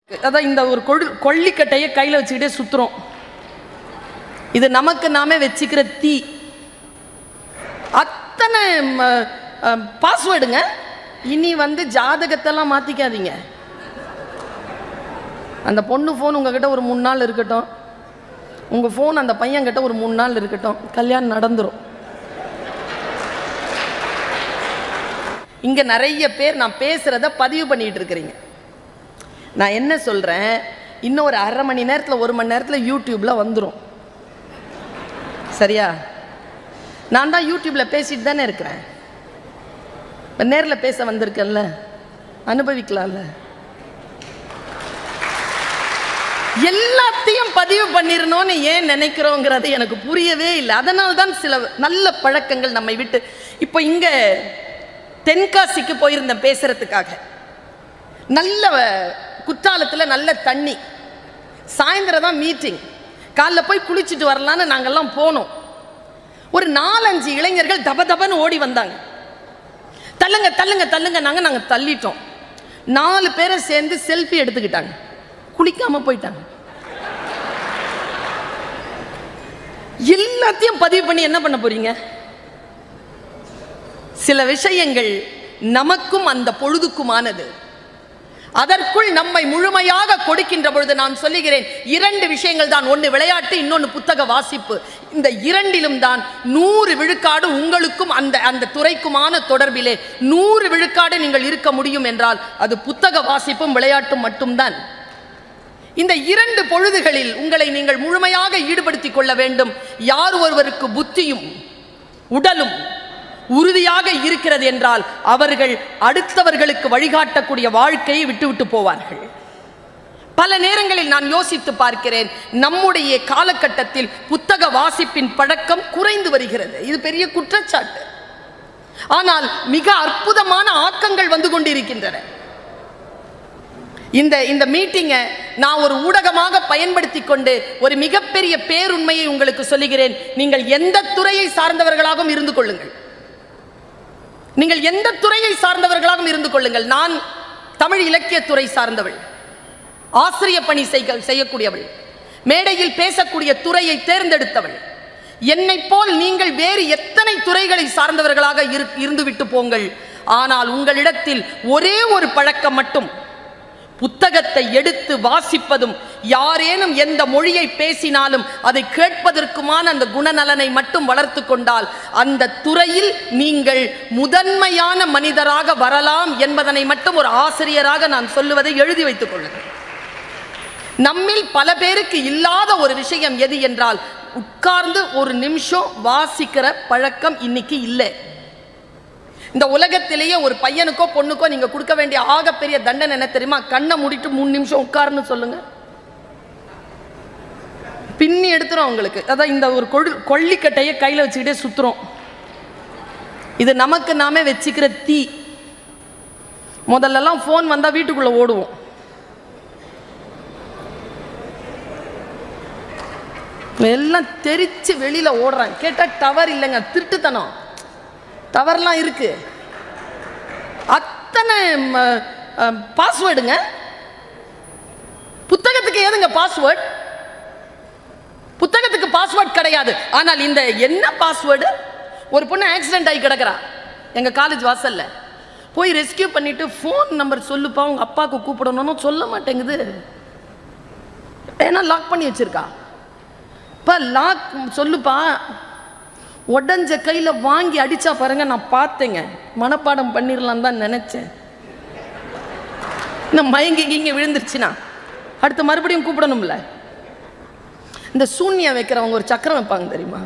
அதான் இந்த ஒரு கொடு கொல்லிக்கட்டையை கையில் வச்சுக்கிட்டே சுத்துறோம் இது நமக்கு நாமே வச்சுக்கிற தீ அத்தனை பாஸ்வேர்டுங்க இனி வந்து ஜாதகத்தெல்லாம் மாற்றிக்காதீங்க அந்த பொண்ணு ஃபோன் உங்ககிட்ட ஒரு மூணு நாள் இருக்கட்டும் உங்கள் ஃபோன் அந்த பையன்கிட்ட ஒரு மூணு நாள் இருக்கட்டும் கல்யாணம் நடந்துரும் இங்கே நிறைய பேர் நான் பேசுகிறத பதிவு பண்ணிட்டு இருக்கிறீங்க நான் என்ன சொல்கிறேன் இன்னும் ஒரு அரை மணி நேரத்தில் ஒரு மணி நேரத்தில் யூடியூப்பில் வந்துடும் சரியா நான் தான் யூடியூப்பில் பேசிட்டு தானே இருக்கிறேன் இப்போ நேரில் பேச வந்திருக்கேன்ல அனுபவிக்கலாம்ல எல்லாத்தையும் பதிவு பண்ணிடணும்னு ஏன் நினைக்கிறோங்கிறது எனக்கு புரியவே இல்லை அதனால தான் சில நல்ல பழக்கங்கள் நம்மை விட்டு இப்போ இங்கே தென்காசிக்கு போயிருந்தேன் பேசுறதுக்காக நல்ல குற்றாலத்தில் நல்ல தண்ணி சாயந்தரம் தான் மீட்டிங் காலைல போய் குளிச்சுட்டு வரலான்னு நாங்கெல்லாம் போனோம் ஒரு நாலஞ்சு இளைஞர்கள் தப தபன்னு ஓடி வந்தாங்க தள்ளுங்க தள்ளுங்க தள்ளுங்க நாங்கள் நாங்கள் தள்ளிட்டோம் நாலு பேரை சேர்ந்து செல்ஃபி எடுத்துக்கிட்டாங்க குளிக்காம போயிட்டாங்க எல்லாத்தையும் பதிவு பண்ணி என்ன பண்ண போறீங்க சில விஷயங்கள் நமக்கும் அந்த பொழுதுக்குமானது அதற்குள் நம்மை முழுமையாக கொடுக்கின்ற பொழுது நான் சொல்லுகிறேன் இரண்டு விஷயங்கள் தான் ஒன்று விளையாட்டு இன்னொன்று புத்தக வாசிப்பு இந்த இரண்டிலும் தான் நூறு விழுக்காடு உங்களுக்கும் அந்த அந்த துறைக்குமான தொடர்பிலே நூறு விழுக்காடு நீங்கள் இருக்க முடியும் என்றால் அது புத்தக வாசிப்பும் விளையாட்டும் மட்டும்தான் இந்த இரண்டு பொழுதுகளில் உங்களை நீங்கள் முழுமையாக ஈடுபடுத்திக் கொள்ள வேண்டும் யார் ஒருவருக்கு புத்தியும் உடலும் உறுதியாக இருக்கிறது என்றால் அவர்கள் அடுத்தவர்களுக்கு வழிகாட்டக்கூடிய வாழ்க்கையை விட்டுவிட்டு போவார்கள் பல நேரங்களில் நான் யோசித்து பார்க்கிறேன் நம்முடைய காலகட்டத்தில் புத்தக வாசிப்பின் பழக்கம் குறைந்து வருகிறது இது பெரிய குற்றச்சாட்டு ஆனால் மிக அற்புதமான ஆக்கங்கள் வந்து கொண்டிருக்கின்றன இந்த இந்த மீட்டிங்கை நான் ஒரு ஊடகமாக பயன்படுத்தி கொண்டு ஒரு மிகப்பெரிய பேருண்மையை உங்களுக்கு சொல்லுகிறேன் நீங்கள் எந்த துறையை சார்ந்தவர்களாகவும் இருந்து கொள்ளுங்கள் நீங்கள் எந்த துறையை சார்ந்தவர்களாகவும் இருந்து கொள்ளுங்கள் நான் தமிழ் இலக்கியத்துறை சார்ந்தவள் ஆசிரிய பணி செய்க செய்யக்கூடியவள் மேடையில் பேசக்கூடிய துறையை தேர்ந்தெடுத்தவள் என்னை போல் நீங்கள் வேறு எத்தனை துறைகளை சார்ந்தவர்களாக இரு- இருந்துவிட்டு போங்கள் ஆனால் உங்களிடத்தில் ஒரே ஒரு பழக்கம் மட்டும் புத்தகத்தை எடுத்து வாசிப்பதும் யாரேனும் எந்த மொழியை பேசினாலும் அதை கேட்பதற்குமான அந்த குணநலனை மட்டும் வளர்த்து கொண்டால் அந்த துறையில் நீங்கள் முதன்மையான மனிதராக வரலாம் என்பதனை மட்டும் ஒரு ஆசிரியராக நான் சொல்லுவதை எழுதி வைத்துக் கொள்ளுங்கள் நம்மில் பல பேருக்கு இல்லாத ஒரு விஷயம் எது என்றால் உட்கார்ந்து ஒரு நிமிஷம் வாசிக்கிற பழக்கம் இன்னைக்கு இல்லை இந்த உலகத்திலேயே ஒரு பையனுக்கோ பொண்ணுக்கோ நீங்க கொடுக்க வேண்டிய ஆகப்பெரிய தண்டனை என்ன தெரியுமா கண்ணை மூடிட்டு மூணு நிமிஷம் உட்காருன்னு சொல்லுங்க பின்னி எடுத்துரும் உங்களுக்கு அதான் இந்த ஒரு கொடு கொல்லிக்கட்டையை கையில் வச்சுக்கிட்டே சுத்துறோம் இது நமக்கு நாமே வச்சுக்கிற தீ முதல்லலாம் ஃபோன் வந்தால் வீட்டுக்குள்ளே ஓடுவோம் எல்லாம் தெரிச்சு வெளியில் ஓடுறாங்க கேட்டால் டவர் இல்லைங்க திருட்டுத்தனம் டவர்லாம் இருக்கு அத்தனை பாஸ்வேர்டுங்க புத்தகத்துக்கு ஏதுங்க பாஸ்வேர்டு புத்தகத்துக்கு பாஸ்வேர்ட் கிடையாது ஆனால் இந்த என்ன பாஸ்வேர்டு ஒரு பொண்ணு ஆக்சிடென்ட் ஆகி கிடக்குறா எங்கள் காலேஜ் வாசல்ல போய் ரெஸ்கியூ பண்ணிட்டு ஃபோன் நம்பர் சொல்லுப்பா உங்கள் அப்பாவுக்கு கூப்பிடணும்னு சொல்ல மாட்டேங்குது ஏன்னா லாக் பண்ணி வச்சிருக்கா இப்போ லாக் சொல்லுப்பா உடஞ்ச கையில் வாங்கி அடிச்சா பாருங்க நான் பார்த்தேங்க மனப்பாடம் பண்ணிடலாம் தான் நினச்சேன் இன்னும் மயங்கி இங்கே விழுந்துருச்சுன்னா அடுத்து மறுபடியும் கூப்பிடணும்ல இந்த சூன்யம் வைக்கிறவங்க ஒரு சக்கரம் வைப்பாங்க தெரியுமா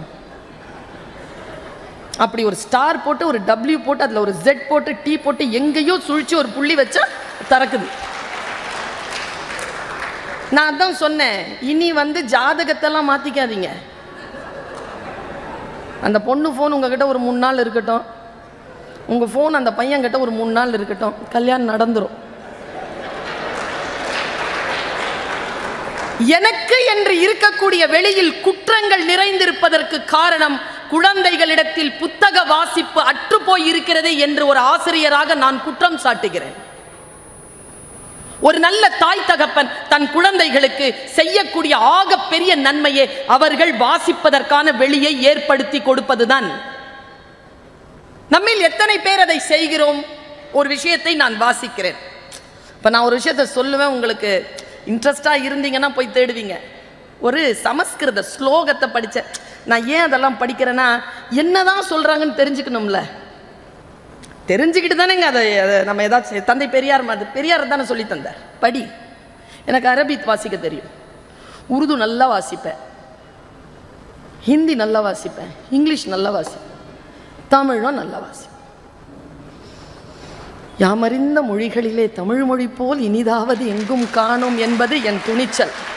அப்படி ஒரு ஸ்டார் போட்டு ஒரு டபிள்யூ போட்டு அதில் ஒரு ஜெட் போட்டு டீ போட்டு எங்கேயோ சுழிச்சு ஒரு புள்ளி வச்சா திறக்குது நான் அதான் சொன்னேன் இனி வந்து ஜாதகத்தெல்லாம் மாற்றிக்காதீங்க அந்த பொண்ணு ஃபோன் உங்ககிட்ட ஒரு மூணு நாள் இருக்கட்டும் உங்கள் ஃபோன் அந்த பையன்கிட்ட ஒரு மூணு நாள் இருக்கட்டும் கல்யாணம் நடந்துரும் எனக்கு என்று இருக்கக்கூடிய வெளியில் குற்றங்கள் நிறைந்திருப்பதற்கு காரணம் குழந்தைகளிடத்தில் புத்தக வாசிப்பு அற்றுப்போய் இருக்கிறது என்று ஒரு ஆசிரியராக நான் குற்றம் சாட்டுகிறேன் ஒரு நல்ல தாய் தகப்பன் தன் குழந்தைகளுக்கு செய்யக்கூடிய ஆக பெரிய நன்மையே அவர்கள் வாசிப்பதற்கான வெளியை ஏற்படுத்தி கொடுப்பதுதான் நம்மில் எத்தனை பேர் அதை செய்கிறோம் ஒரு விஷயத்தை நான் வாசிக்கிறேன் இப்போ நான் ஒரு விஷயத்தை சொல்லுவேன் உங்களுக்கு இன்ட்ரெஸ்டாக இருந்தீங்கன்னா போய் தேடுவீங்க ஒரு சமஸ்கிருத ஸ்லோகத்தை படித்தேன் நான் ஏன் அதெல்லாம் படிக்கிறேன்னா என்னதான் சொல்கிறாங்கன்னு தெரிஞ்சுக்கணும்ல தெரிஞ்சுக்கிட்டு தானேங்க அதை அதை நம்ம ஏதாச்சும் தந்தை பெரியார் மாதிரி பெரியார் தானே சொல்லி தந்தார் படி எனக்கு அரபிக் வாசிக்க தெரியும் உருது நல்லா வாசிப்பேன் ஹிந்தி நல்லா வாசிப்பேன் இங்கிலீஷ் நல்லா வாசிப்பேன் தமிழும் நல்லா வாசிப்பேன் யாமறிந்த மொழிகளிலே தமிழ் மொழி போல் இனிதாவது எங்கும் காணோம் என்பது என் துணிச்சல்